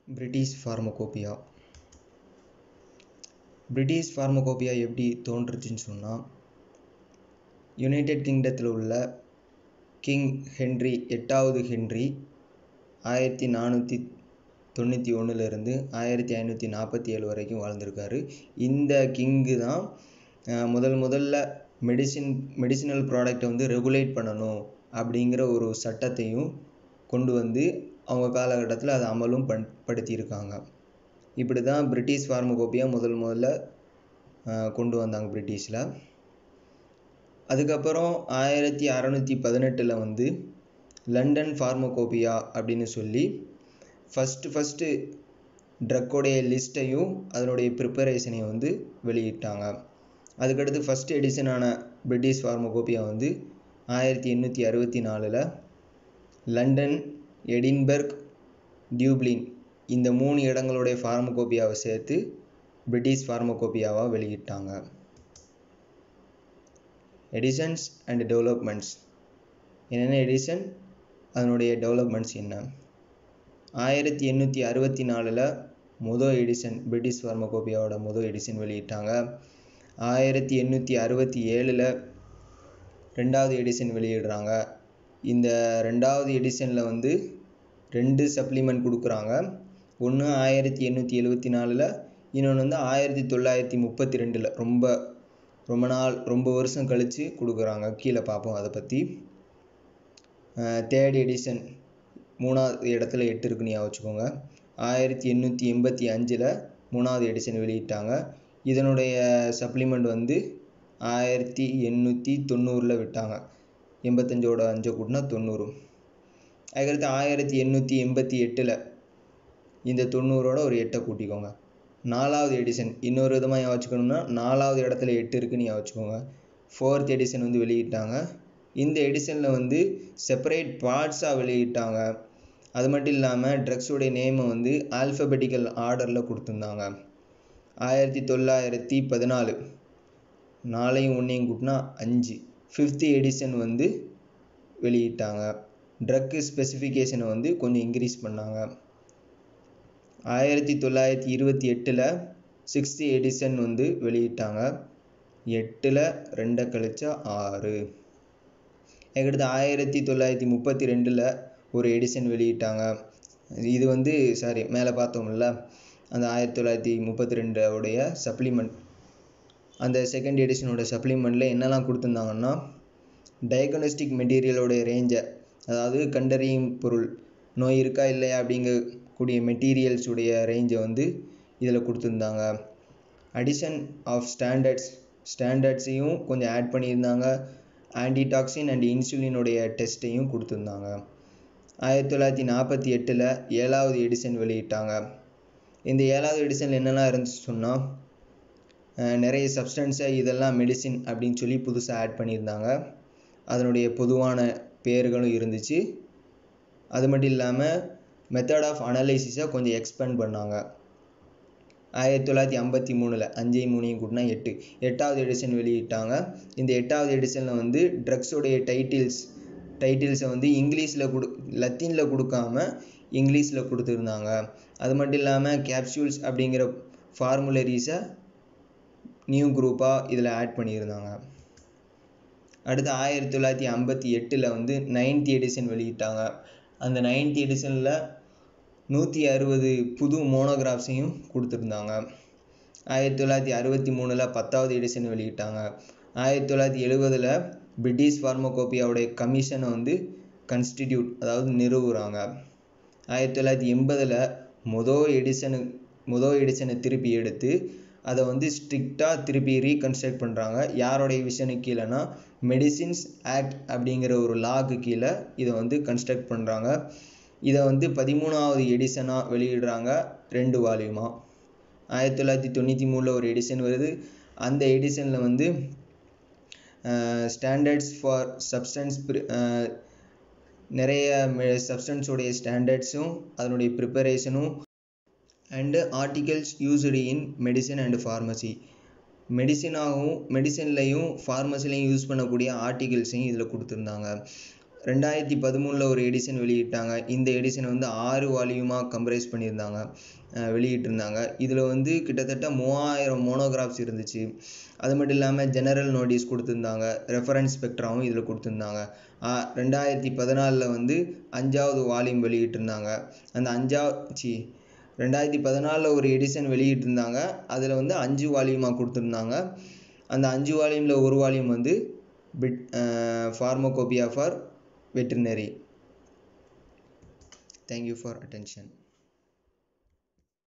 British pharmacopoeia British pharmacopoeia எப்படி தோன்றுச்சுன்னு சொன்னால் United கிங்டத்தில் உள்ள கிங் ஹென்றி எட்டாவது ஹென்றி ஆயிரத்தி நானூற்றி தொண்ணூற்றி ஒன்றுலேருந்து ஆயிரத்தி ஐநூற்றி நாற்பத்தி ஏழு வரைக்கும் வாழ்ந்திருக்காரு இந்த கிங்கு தான் அஹ், முதல் முதல்ல மெடிசின் மெடிசினல் ப்ராடக்டை வந்து ரெகுலேட் பண்ணணும் அப்படிங்கிற ஒரு சட்டத்தையும் கொண்டு வந்து அவங்க காலகட்டத்தில் அதை அமலும் பண் படுத்தியிருக்காங்க இப்படி தான் பிரிட்டிஷ் ஃபார்மகோபியா முதல் முதல்ல அஹ், கொண்டு வந்தாங்க பிரிட்டிஷில் அதுக்கப்புறம் ஆயிரத்தி அறநூற்றி பதினெட்டில் வந்து லண்டன் ஃபார்மகோபியா அப்படின்னு சொல்லி ஃபஸ்ட்டு ஃபஸ்ட்டு ட்ரக்கோடைய லிஸ்ட்டையும் அதனுடைய ப்ரிப்பரேஷனையும் வந்து வெளியிட்டாங்க அதுக்கடுத்து ஃபஸ்ட் எடிஷனான பிரிட்டிஷ் ஃபார்மகோபியா வந்து ஆயிரத்தி எண்ணூற்றி அறுபத்தி நாலில் லண்டன் எடின்பர்க் டியூப்ளின் இந்த மூணு இடங்களுடைய ஃபார்மகோபியாவை சேர்த்து பிரிட்டிஷ் ஃபார்மகோபியாவாக வெளியிட்டாங்க எடிஷன்ஸ் அண்ட் டெவலப்மெண்ட்ஸ் என்னென்ன எடிஷன் அதனுடைய டெவலப்மெண்ட்ஸ் என்ன ஆயிரத்தி எண்ணூற்றி அறுபத்தி நாலில் மொதல் எடிஷன் பிரிட்டிஷ் ஃபார்மகோபியாவோட மொதல் எடிஷன் வெளியிட்டாங்க ஆயிரத்தி எண்ணூற்றி அறுபத்தி ஏழில் ரெண்டாவது எடிஷன் வெளியிடுறாங்க இந்த ரெண்டாவது எடிஷனில் வந்து ரெண்டு சப்ளிமெண்ட் கொடுக்குறாங்க ஒன்று ஆயிரத்தி எண்ணூற்றி எழுபத்தி நாலில் இன்னொன்று வந்து ஆயிரத்தி தொள்ளாயிரத்தி முப்பத்தி ரெண்டில் ரொம்ப ரொம்ப நாள் ரொம்ப வருஷம் கழித்து கொடுக்குறாங்க கீழே பார்ப்போம் அதை பற்றி தேர்ட் எடிஷன் மூணாவது இடத்துல எட்டு இருக்குன்னு ஞாபகம் வச்சுக்கோங்க ஆயிரத்தி எண்ணூற்றி எண்பத்தி அஞ்சில் மூணாவது எடிஷன் வெளியிட்டாங்க இதனுடைய சப்ளிமெண்ட் வந்து ஆயிரத்தி எண்ணூற்றி தொண்ணூறில் விட்டாங்க எண்பத்தஞ்சோட அஞ்சை கூட்டினா தொண்ணூறு அதுக்கடுத்து ஆயிரத்தி எண்ணூற்றி எண்பத்தி எட்டில் இந்த தொண்ணூறோட ஒரு எட்டை கூட்டிக்கோங்க நாலாவது எடிஷன் இன்னொரு விதமாக ஞாபகம் வச்சுக்கணும்னா நாலாவது இடத்துல எட்டு இருக்குன்னு ஞாபகம் வச்சுக்கோங்க ஃபோர்த் எடிஷன் வந்து வெளியிட்டாங்க இந்த எடிஷனில் வந்து செப்பரேட் பார்ட்ஸாக வெளியிட்டாங்க அது மட்டும் இல்லாமல் ட்ரக்ஸோடைய நேமை வந்து ஆல்ஃபபெட்டிக்கல் ஆர்டரில் கொடுத்துருந்தாங்க ஆயிரத்தி தொள்ளாயிரத்தி பதினாலு நாலையும் ஒன்றையும் கூட்டினா அஞ்சு ஃபிஃப்த்து எடிஷன் வந்து வெளியிட்டாங்க ட்ரக்கு ஸ்பெசிஃபிகேஷனை வந்து கொஞ்சம் இன்க்ரீஸ் பண்ணாங்க ஆயிரத்தி தொள்ளாயிரத்தி இருபத்தி எட்டில் சிக்ஸ்த்து எடிஷன் வந்து வெளியிட்டாங்க எட்டில் ரெண்டை கழிச்சா ஆறு அதுக்கடுத்து ஆயிரத்தி தொள்ளாயிரத்தி முப்பத்தி ரெண்டில் ஒரு எடிஷன் வெளியிட்டாங்க இது வந்து சாரி மேலே பார்த்தோம்ல அந்த ஆயிரத்தி தொள்ளாயிரத்தி முப்பத்தி ரெண்டோடைய சப்ளிமெண்ட் அந்த செகண்ட் எடிஷனோட சப்ளிமெண்ட்டில் என்னெல்லாம் கொடுத்துருந்தாங்கன்னா டயக்னோஸ்டிக் மெட்டீரியலோடைய ரேஞ்சை அதாவது கண்டறியும் பொருள் நோய் இருக்கா இல்லையா அப்படிங்கக்கூடிய மெட்டீரியல்ஸ் உடைய ரேஞ்சை வந்து இதில் கொடுத்துருந்தாங்க அடிஷன் ஆஃப் ஸ்டாண்டர்ட்ஸ் ஸ்டாண்டர்ட்ஸையும் கொஞ்சம் ஆட் பண்ணியிருந்தாங்க ஆன்டிடாக்சின் அண்ட் இன்சுலினுடைய டெஸ்ட்டையும் கொடுத்துருந்தாங்க ஆயிரத்தி தொள்ளாயிரத்தி நாற்பத்தி எட்டில் ஏழாவது எடிஷன் வெளியிட்டாங்க இந்த ஏழாவது எடிஷனில் என்னெல்லாம் இருந்துச்சு சொன்னால் அஹ் நிறைய சப்ஸ்டன்ஸை இதெல்லாம் மெடிசின் அப்படின்னு சொல்லி புதுசாக ஆட் பண்ணியிருந்தாங்க அதனுடைய பொதுவான பேர்களும் இருந்துச்சு அது மட்டும் இல்லாமல் மெத்தட் ஆஃப் அனலைசிஸை கொஞ்சம் எக்ஸ்பேண்ட் பண்ணாங்க ஆயிரத்தி தொள்ளாயிரத்தி ஐம்பத்தி மூணில் அஞ்சையும் மூணையும் கூட்டினா எட்டு எட்டாவது எடிஷன் வெளியிட்டாங்க இந்த எட்டாவது எடிஷனில் வந்து ட்ரக்ஸோடைய டைட்டில்ஸ் டைட்டில்ஸை வந்து இங்கிலீஷில் கொடு லத்தீனில் கொடுக்காம இங்கிலீஷில் கொடுத்துருந்தாங்க அது மட்டும் இல்லாமல் கேப்சூல்ஸ் அப்படிங்கிற ஃபார்முலரிஸை நியூ குரூப்பாக இதில் ஆட் பண்ணியிருந்தாங்க அடுத்து ஆயிரத்தி தொள்ளாயிரத்தி ஐம்பத்தி எட்டில் வந்து நைன்த் எடிஷன் வெளியிட்டாங்க அந்த நைன்த் எடிஷனில் நூற்றி அறுபது புது மோனோகிராஃப்ஸையும் கொடுத்துருந்தாங்க ஆயிரத்தி தொள்ளாயிரத்தி அறுபத்தி மூணில் பத்தாவது எடிஷன் வெளியிட்டாங்க ஆயிரத்தி தொள்ளாயிரத்தி எழுபதில் பிரிட்டிஷ் ஃபார்மகோபியாவுடைய கமிஷனை வந்து கன்ஸ்டிடியூட் அதாவது நிறுவுறாங்க ஆயிரத்தி தொள்ளாயிரத்தி எண்பதில் மொதல் எடிஷனு மொதல் எடிஷனை திருப்பி எடுத்து அதை வந்து ஸ்ட்ரிக்டாக திருப்பி ரீகன்ஸ்ட்ரக்ட் பண்ணுறாங்க யாரோடைய விஷனுக்கு கீழேனா மெடிசின்ஸ் ஆக்ட் அப்படிங்கிற ஒரு லாக்கு கீழே இதை வந்து கன்ஸ்ட்ரக்ட் பண்ணுறாங்க இதை வந்து பதிமூணாவது எடிஷனாக வெளியிடுறாங்க ரெண்டு வால்யூமாக ஆயிரத்தி தொள்ளாயிரத்தி தொண்ணூற்றி மூணில் ஒரு எடிஷன் வருது அந்த எடிஷனில் வந்து ஸ்டாண்டர்ட்ஸ் ஃபார் சப்ஸ்டன்ஸ் நிறைய சப்ஸ்டன்ஸோடைய ஸ்டாண்டர்ட்ஸும் அதனுடைய ப்ரிப்பரேஷனும் and articles used in medicine and pharmacy மெடிசினாகவும் மெடிசன்லையும் ஃபார்மசிலையும் யூஸ் பண்ணக்கூடிய ஆர்டிகல்ஸையும் இதில் கொடுத்துருந்தாங்க ரெண்டாயிரத்தி பதிமூணில் ஒரு எடிஷன் வெளியிட்டாங்க இந்த எடிஷன் வந்து ஆறு வால்யூமாக கம்ப்ரைஸ் பண்ணியிருந்தாங்க அஹ் வெளியிட்டிருந்தாங்க இதில் வந்து கிட்டத்தட்ட மூவாயிரம் மோனோகிராஃப்ஸ் இருந்துச்சு அது மட்டும் இல்லாமல் ஜெனரல் நோட்டீஸ் கொடுத்துருந்தாங்க ரெஃபரன்ஸ் ஸ்பெக்ட்ராவும் இதில் கொடுத்துருந்தாங்க ஆஹ் ரெண்டாயிரத்தி பதினாலில் வந்து அஞ்சாவது வால்யூம் வெளியிட்டிருந்தாங்க அந்த அஞ்சா சி ரெண்டாயிரத்தி பதினாலில் ஒரு எடிஷன் வெளியிட்டிருந்தாங்க அதில் வந்து அஞ்சு வால்யூமாக கொடுத்துருந்தாங்க அந்த அஞ்சு வால்யூமில் ஒரு வால்யூம் வந்து பிட் pharmacopoeia for veterinary thank you for attention